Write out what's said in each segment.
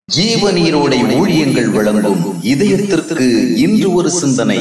ஜீவநீரோடை ஊழியங்கள் வழங்கும் இதயத்திற்கு இன்று ஒரு சிந்தனை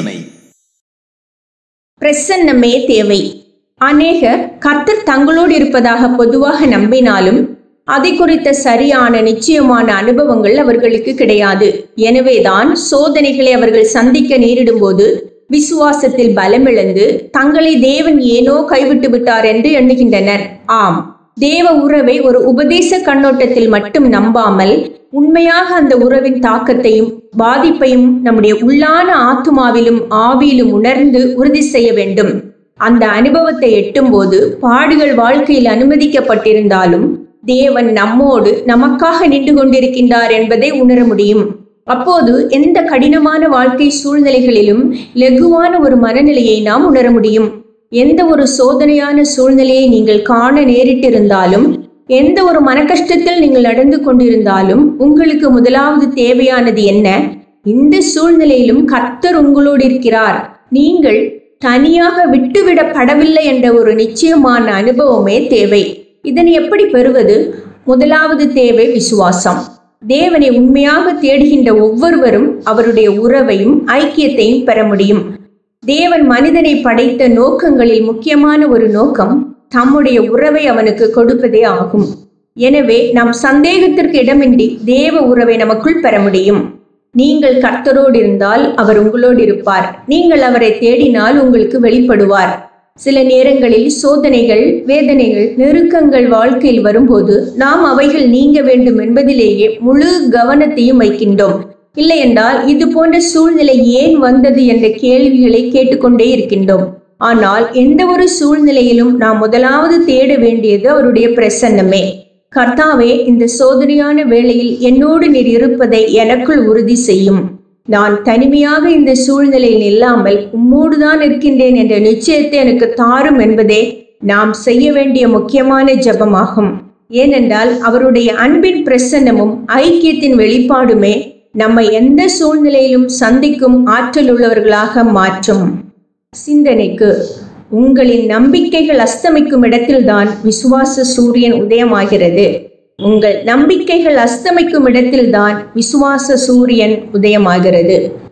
பிரசன்னமே தேவை அநேகர் கர்த்தர் தங்களோடு இருப்பதாக பொதுவாக நம்பினாலும் அதை குறித்த சரியான நிச்சயமான அனுபவங்கள் அவர்களுக்கு கிடையாது எனவேதான் சோதனைகளை அவர்கள் சந்திக்க நேரிடும்போது விசுவாசத்தில் பலமிழந்து தங்களை தேவன் ஏனோ கைவிட்டு விட்டார் என்று எண்ணுகின்றனர் ஆம் தேவ உறவை ஒரு உபதேச கண்ணோட்டத்தில் மட்டும் நம்பாமல் உண்மையாக அந்த உறவின் தாக்கத்தையும் பாதிப்பையும் நம்முடைய உள்ளான ஆத்துமாவிலும் ஆவியிலும் உணர்ந்து உறுதி செய்ய வேண்டும் அந்த அனுபவத்தை எட்டும்போது பாடுகள் வாழ்க்கையில் அனுமதிக்கப்பட்டிருந்தாலும் தேவன் நம்மோடு நமக்காக நின்று கொண்டிருக்கின்றார் என்பதை உணர முடியும் அப்போது எந்த கடினமான வாழ்க்கை சூழ்நிலைகளிலும் லெகுவான ஒரு மனநிலையை நாம் உணர முடியும் எந்த ஒரு சோதனையான சூழ்நிலையை நீங்கள் காண நேரிட்டிருந்தாலும் எந்த ஒரு மனக்கஷ்டத்தில் நீங்கள் நடந்து கொண்டிருந்தாலும் உங்களுக்கு முதலாவது தேவையானது என்ன இந்த சூழ்நிலையிலும் கர்த்தர் உங்களோடு இருக்கிறார் நீங்கள் தனியாக விட்டுவிடப்படவில்லை என்ற ஒரு நிச்சயமான அனுபவமே தேவை இதனை எப்படி பெறுவது முதலாவது தேவை விசுவாசம் தேவனை உண்மையாக தேடுகின்ற ஒவ்வொருவரும் அவருடைய உறவையும் ஐக்கியத்தையும் பெற முடியும் தேவன் மனிதனை படைத்த நோக்கங்களில் முக்கியமான ஒரு நோக்கம் தம்முடைய உறவை அவனுக்கு கொடுப்பதே ஆகும் எனவே நாம் சந்தேகத்திற்கு இடமின்றி தேவ உறவை நமக்குள் பெற முடியும் நீங்கள் கர்த்தரோடு இருந்தால் அவர் உங்களோடு இருப்பார் நீங்கள் அவரை தேடினால் உங்களுக்கு வெளிப்படுவார் சில நேரங்களில் சோதனைகள் வேதனைகள் நெருக்கங்கள் வாழ்க்கையில் வரும்போது நாம் அவைகள் நீங்க வேண்டும் என்பதிலேயே முழு கவனத்தையும் வைக்கின்றோம் இல்லையென்றால் இது போன்ற சூழ்நிலை ஏன் வந்தது என்ற கேள்விகளை கேட்டுக்கொண்டே இருக்கின்றோம் ஆனால் எந்த ஒரு சூழ்நிலையிலும் நாம் முதலாவது தேட வேண்டியது அவருடைய பிரசன்னமே கர்த்தாவே இந்த சோதனையான வேளையில் என்னோடு நீர் இருப்பதை எனக்குள் உறுதி செய்யும் நான் தனிமையாக இந்த சூழ்நிலையில் இல்லாமல் உம்மோடுதான் இருக்கின்றேன் என்ற நிச்சயத்தை எனக்கு தாரும் என்பதே நாம் செய்ய வேண்டிய முக்கியமான ஜபமாகும் ஏனென்றால் அவருடைய அன்பின் பிரசன்னமும் ஐக்கியத்தின் வெளிப்பாடுமே நம்மை எந்த சூழ்நிலையிலும் சந்திக்கும் ஆற்றல் உள்ளவர்களாக மாற்றும் சிந்தனைக்கு உங்களின் நம்பிக்கைகள் அஸ்தமிக்கும் இடத்தில்தான் விசுவாச சூரியன் உதயமாகிறது உங்கள் நம்பிக்கைகள் அஸ்தமிக்கும் இடத்தில்தான் விசுவாச சூரியன் உதயமாகிறது